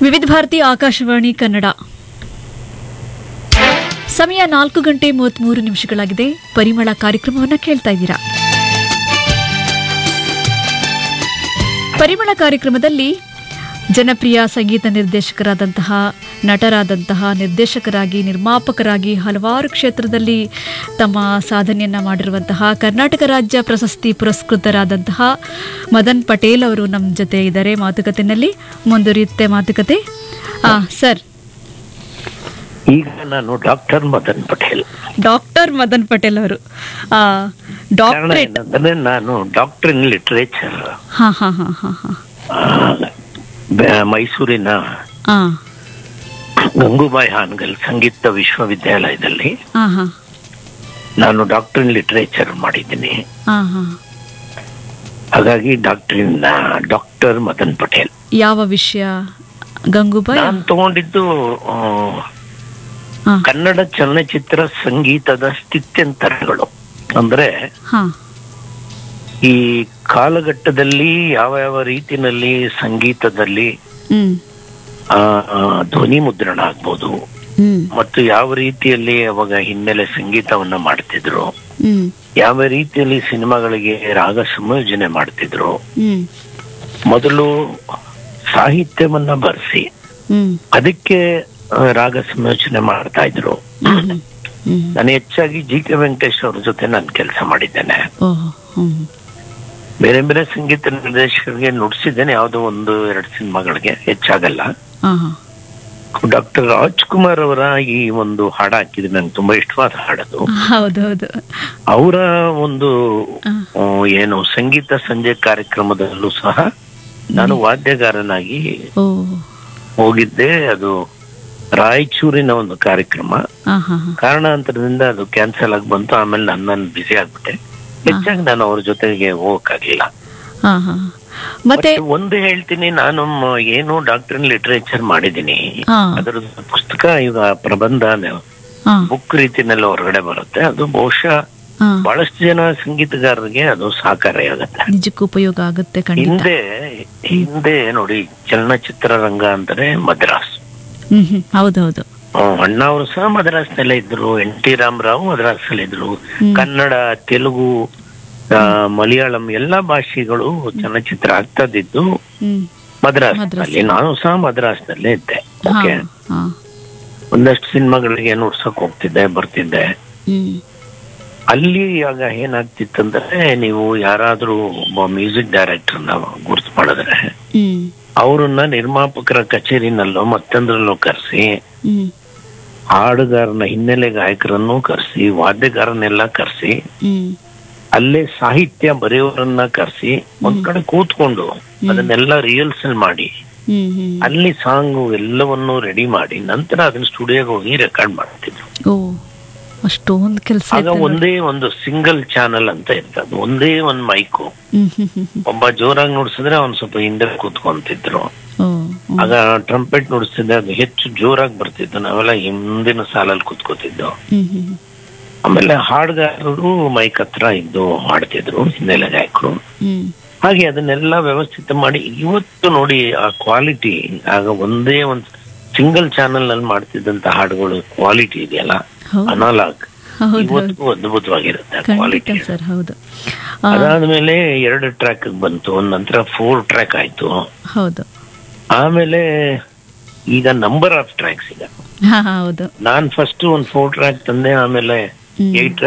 ವಿವಿಧ ಭಾರತಿ ಆಕಾಶವಾಣಿ ಕನ್ನಡ ಸಮಯ ನಾಲ್ಕು ಗಂಟೆ ಮೂವತ್ತ್ಮೂರು ನಿಮಿಷಗಳಾಗಿದೆ ಪರಿಮಳ ಕಾರ್ಯಕ್ರಮವನ್ನು ಕೇಳ್ತಾ ಇದ್ದೀರಾ ಪರಿಮಳ ಕಾರ್ಯಕ್ರಮದಲ್ಲಿ ಜನಪ್ರಿಯ ಸಂಗೀತ ನಿರ್ದೇಶಕರಾದಂತಹ ನಟರಾದಂತಹ ನಿರ್ದೇಶಕರಾಗಿ ನಿರ್ಮಾಪಕರಾಗಿ ಹಲವಾರು ಕ್ಷೇತ್ರದಲ್ಲಿ ತಮ್ಮ ಸಾಧನೆಯನ್ನು ಮಾಡಿರುವಂತಹ ಕರ್ನಾಟಕ ರಾಜ್ಯ ಪ್ರಶಸ್ತಿ ಪುರಸ್ಕೃತರಾದಂತಹ ಮದನ್ ಪಟೇಲ್ ಅವರು ನಮ್ಮ ಜೊತೆ ಇದ್ದಾರೆ ಮಾತುಕತೆಯಲ್ಲಿ ಮುಂದುವರಿಯುತ್ತೆ ಮಾತುಕತೆ ಆ, ಸರ್ ಈಗ ನಾನು ಡಾಕ್ಟರ್ ಮದನ್ ಪಟೇಲ್ ಡಾಕ್ಟರ್ ಮದನ್ ಪಟೇಲ್ ಅವರು ಆ, ಕಾರಣ ಡಾಕ್ಟ್ರೇಟ್ ಏನಂದ್ರೆ ನಾನು ಡಾಕ್ಟರ್ ಇನ್ ಲಿಟರೇಚರ್ ಹಾ ಹಾ ಹಾ ಹಾ ಹಾ ಮೈಸೂರಿನ ಆ, ಗಂಗೂಬಾಯಿ ಹಾನ್ಗಲ್ ಸಂಗೀತ ವಿಶ್ವವಿದ್ಯಾಲಯದಲ್ಲಿ ಆ, ಹಾ ನಾನು ಡಾಕ್ಟರ್ ಇನ್ ಲಿಟರೇಚರ್ ಮಾಡಿದ್ದೀನಿ ಆ, ಹಾ ಹಾಗಾಗಿ doctor in doctor Madan Patel ಯಾವ ವಿಷಯ ಗಂಗೂಬಾಯ್ ನಾನು ತಗೊಂಡಿದ್ದು ಆ, ಹಾ ಕನ್ನಡ ಚಲನಚಿತ್ರ ಸಂಗೀತದ ಸ್ಥಿತ್ಯಂತರಗಳು ಅಂದ್ರೆ ಹಾ ಈ ಕಾಲಘಟ್ಟದಲ್ಲಿ ಯಾವ ಯಾವ ರೀತಿನಲ್ಲಿ ಸಂಗೀತದಲ್ಲಿ ಹ್ಮ್ ಆ, ಆ, ಧ್ವನಿ ಮುದ್ರಣ ಆಗ್ಬೋದು ಹ್ಮ್ ಮತ್ತು ಯಾವ ರೀತಿಯಲ್ಲಿ ಅವಾಗ ಹಿನ್ನೆಲೆ ಸಂಗೀತವನ್ನ ಮಾಡ್ತಿದ್ರು ಹ್ಮ್ ಯಾವ ರೀತಿಯಲ್ಲಿ ಸಿನಿಮಾಗಳಿಗೆ ರಾಗ ಸಂಯೋಜನೆ ಮಾಡ್ತಿದ್ರು ಹ್ಮ್ ಮೊದಲು ಸಾಹಿತ್ಯವನ್ನ ಬರೆಸಿ ಹ್ಮ್ ಅದಕ್ಕೆ ಆ, ರಾಗ ಸಂಯೋಜನೆ ಮಾಡ್ತಾ ಇದ್ರು ಹ್ಮ್ ಹ್ಮ್ ನಾನು ಹೆಚ್ಚಾಗಿ ಜಿ ಕೆ ವೆಂಕಟೇಶ್ ಅವ್ರ ಜೊತೆ ನಾನು ಕೆಲಸ ಮಾಡಿದ್ದೇನೆ ಓಹ್ ಹ್ಮ್ ಬೇರೆ ಬೇರೆ ಸಂಗೀತ ನಿರ್ದೇಶಕರಿಗೆ ನುಡಿಸಿದ್ದೇನೆ ಯಾವುದೋ ಒಂದು ಎರಡು ಸಿನಿಮಾಗಳಿಗೆ ಹೆಚ್ಚಾಗಲ್ಲ ಹಾ ಹಾ ಡಾಕ್ಟರ್ ರಾಜ್ಕುಮಾರ್ ಅವರ ಈ ಒಂದು ಹಾಡು ಹಾಕಿದ್ರೆ ನಂಗೆ ತುಂಬಾ ಇಷ್ಟವಾದ ಹಾಡದು ಹೌದೌದು ಅವರ ಒಂದು ಆ, ಆ, ಏನು ಸಂಗೀತ ಸಂಜೆ ಕಾರ್ಯಕ್ರಮದಲ್ಲೂ ಸಹ ನಾನು ವಾದ್ಯಗಾರನಾಗಿ ಓ ಹೋಗಿದ್ದೆ ಅದು ರಾಯಚೂರಿನ ಒಂದು ಕಾರ್ಯಕ್ರಮ ಹಾ ಹಾ ಹಾ ಕಾರಣಾಂತರದಿಂದ ಅದು ಕ್ಯಾನ್ಸಲ್ ಆಗಿ ಬಂತು ಆಮೇಲೆ ನಾನು ನಾನು ಬಿಸಿ ಆಗ್ಬಿಟ್ಟೆ ಹೆಚ್ಚಾಗಿ ನಾನು ಅವ್ರ ಜೊತೆಗೆ ಹೋಗಕ್ಕಾಗಿಲ್ಲ ಹಾ ಹಾ ಮತ್ತೆ ಮತ್ತೆ ಒಂದು ಹೇಳ್ತೀನಿ ನಾನು ಮ- ಏನು ಡಾಕ್ಟರ್ ಲಿಟರೇಚರ್ ಮಾಡಿದ್ದೀನಿ ಹಾ ಅದರ ಪುಸ್ತಕ ಈಗ ಪ್ರಬಂಧ ಹಾ ಬುಕ್ ರೀತಿನಲ್ಲಿ ಹೊರಗಡೆ ಬರುತ್ತೆ ಅದು ಬಹುಶಃ ಹಾ ಬಹಳಷ್ಟು ಜನ ಸಂಗೀತಗಾರರಿಗೆ ಅದು ಸಹಕಾರಿಯಾಗತ್ತೆ ನಿಜಕ್ಕೂ ಉಪಯೋಗ ಆಗುತ್ತೆ ಖಂಡಿತ ಹಿಂದೆ ಹಿಂದೆ ನೋಡಿ ಚಲನಚಿತ್ರ ರಂಗ ಅಂದ್ರೆ ಮದ್ರಾಸ್ ಹ್ಮ್ ಹ್ಮ್ ಹೌದೌದು ಹ್ಮ್, ಅಣ್ಣ ಅವರು ಸಹ ಮದ್ರಾಸ್ನಲ್ಲೇ ಇದ್ರು ಎನ್ ಟಿ ರಾಮರಾವ್ ಮದ್ರಾಸಲ್ಲಿ ಇದ್ರು ಹ್ಮ್. ಕನ್ನಡ ತೆಲುಗು ಆ, ಮಲಯಾಳಂ ಎಲ್ಲಾ ಭಾಷೆಗಳು ಚಲನಚಿತ್ರ ಆಗ್ತದಿದ್ದು ಹ್ಮ್ ಮದ್ರಾಸ್ನಲ್ಲಿ ನಾನು ಸಹ ಮದ್ರಾಸ್ನಲ್ಲೇ ಇದ್ದೆ ಹಾ ಓಕೆ ಹಾ ಒಂದಷ್ಟು ಸಿನಿಮಾಗಳಿಗೆ ನುಡ್ಸಕ್ ಹೋಗ್ತಿದ್ದೆ ಬರ್ತಿದ್ದೆ ಹ್ಮ್ ಅಲ್ಲಿ ಆಗ ಏನಾಗ್ತಿತ್ತಂದ್ರೆ ನೀವು ಯಾರಾದ್ರೂ ಒಬ್ಬ ಮ್ಯೂಸಿಕ್ ಡೈರೆಕ್ಟರ್ನ ಗುರ್ತು ಮಾಡಿದ್ರೆ ಹ್ಮ್ ಅವರನ್ನ ನಿರ್ಮಾಪಕರ ಕಚೇರಿನಲ್ಲೋ ಮತ್ತೊಂದ್ರಲ್ಲೋ ಕರೆಸಿ ಹ್ಮ್ ಹಾಡುಗಾರನ ಹಿನ್ನೆಲೆ ಗಾಯಕರನ್ನು ಕರೆಸಿ ವಾದ್ಯಗಾರನೆಲ್ಲ ಕರೆಸಿ ಹ್ಮ್ ಅಲ್ಲೇ ಸಾಹಿತ್ಯ ಬರೆಯೋರನ್ನ ಕರೆಸಿ ಒಂದ್ ಕಡೆ ಕೂತ್ಕೊಂಡು ಅದನ್ನೆಲ್ಲ ರಿಹರ್ಸಲ್ ಮಾಡಿ ಹ್ಮ್ ಹ್ಮ್ ಅಲ್ಲಿ ಸಾಂಗ್ ಎಲ್ಲವನ್ನು ರೆಡಿ ಮಾಡಿ ನಂತರ ಅದನ್ನ ಸ್ಟುಡಿಯೋಗೆ ಹೋಗಿ ರೆಕಾರ್ಡ್ ಮಾಡ್ತಿದ್ರು ಓ ಅಷ್ಟೊಂದು ಕೆಲಸ ಆಗ ಒಂದೇ ಒಂದು ಸಿಂಗಲ್ ಚಾನಲ್ ಅಂತ ಇರ್ತದೆ ಒಂದೇ ಒಂದ್ ಮೈಕು ಹ್ಮ್ ಹ್ಮ್ ಹ್ಮ್ ಹ್ಮ್ ಒಬ್ಬ ಜೋರಾಗಿ ನುಡಿಸಿದ್ರೆ ಅವ್ನು ಸ್ವಲ್ಪ ಹಿಂದೆ ಕೂತ್ಕೊಂತಿದ್ರು ಓ ಹ್ಮ್. ಆಗ ಟ್ರಂಪೆಟ್ ನುಡಿಸಿದ್ರೆ ಅದು ಹೆಚ್ಚು ಜೋರಾಗಿ ಬರ್ತಿತ್ತು ನಾವೆಲ್ಲ ಹಿಂದಿನ ಸಾಲಲ್ಲಿ ಕೂತ್ಕೋತಿದ್ದೋ ಹ್ಮ್ ಹ್ಮ್ ಆಮೇಲೆ ಹಾಡುಗಾರರು ಮೈಕ್ ಹತ್ರ ಇದ್ದು ಹಾಡ್ತಿದ್ರು ಹಿನ್ನೆಲೆ ಗಾಯಕರು ಹ್ಮ್ ಹಾಗೆ ಅದನ್ನೆಲ್ಲ ವ್ಯವಸ್ಥಿತ ಮಾಡಿ ಇವತ್ತು ನೋಡಿ ಆ ಕ್ವಾಲಿಟಿ ಆಗ ಒಂದೇ ಒಂದು ಸಿಂಗಲ್ ಚಾನೆಲ್ ನಲ್ಲಿ ಮಾಡ್ತಿದ್ದಂತ ಹಾಡುಗಳು ಕ್ವಾಲಿಟಿ ಇದೆಯಲ್ಲ ಹೌದು ಅನಾಲಾಗ್ ಹೌದು ಇವತ್ತು ಅದ್ಭುತವಾಗಿರುತ್ತೆ ಖಂಡಿತ ಕ್ವಾಲಿಟಿ ಸರ್ ಹೌದು ಆ, ಅದಾದ್ಮೇಲೆ ಎರಡು ಟ್ರ್ಯಾಕ್ ಬಂತು ನಂತರ ಫೋರ್ ಟ್ರ್ಯಾಕ್ ಆಯ್ತು ಹೌದು ಆಮೇಲೆ ಈಗ ನಂಬರ್ ಆಫ್ ಟ್ರ್ಯಾಕ್ಸ್ ಈಗ ಹಾ ಹೌದು ನಾನ್ ಫಸ್ಟ್ ಒಂದ್ ಫೋರ್ ಟ್ರ್ಯಾಕ್ ತಂದೆ ಆಮೇಲೆ ಹ್ಮ್. ಏಟ್